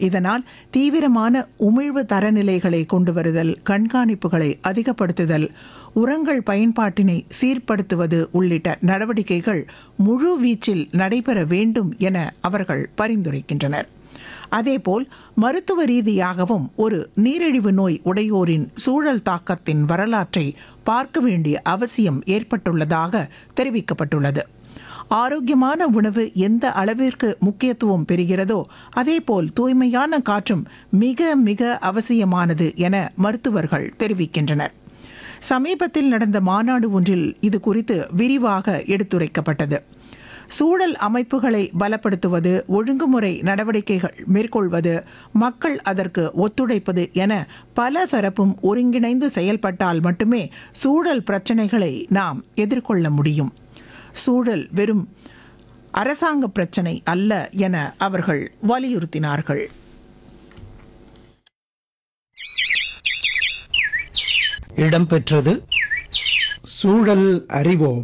இதனால் தீவிரமான உமிழ்வு தரநிலைகளை கொண்டு வருதல் கண்காணிப்புகளை அதிகப்படுத்துதல் உரங்கள் பயன்பாட்டினை சீர்படுத்துவது உள்ளிட்ட நடவடிக்கைகள் முழு வீச்சில் நடைபெற வேண்டும் என அவர்கள் பரிந்துரைக்கின்றனர் அதேபோல் மருத்துவ ரீதியாகவும் ஒரு நீரிழிவு நோய் உடையோரின் சூழல் தாக்கத்தின் வரலாற்றை பார்க்க வேண்டிய அவசியம் ஏற்பட்டுள்ளதாக தெரிவிக்கப்பட்டுள்ளது ஆரோக்கியமான உணவு எந்த அளவிற்கு முக்கியத்துவம் பெறுகிறதோ அதேபோல் தூய்மையான காற்றும் மிக மிக அவசியமானது என மருத்துவர்கள் தெரிவிக்கின்றனர் சமீபத்தில் நடந்த மாநாடு ஒன்றில் இது குறித்து விரிவாக எடுத்துரைக்கப்பட்டது சூழல் அமைப்புகளை பலப்படுத்துவது ஒழுங்குமுறை நடவடிக்கைகள் மேற்கொள்வது மக்கள் அதற்கு ஒத்துழைப்பது என பல தரப்பும் ஒருங்கிணைந்து செயல்பட்டால் மட்டுமே சூழல் பிரச்சனைகளை நாம் எதிர்கொள்ள முடியும் சூழல் வெறும் அரசாங்க பிரச்சனை அல்ல என அவர்கள் வலியுறுத்தினார்கள் இடம்பெற்றது சூழல் அறிவோம்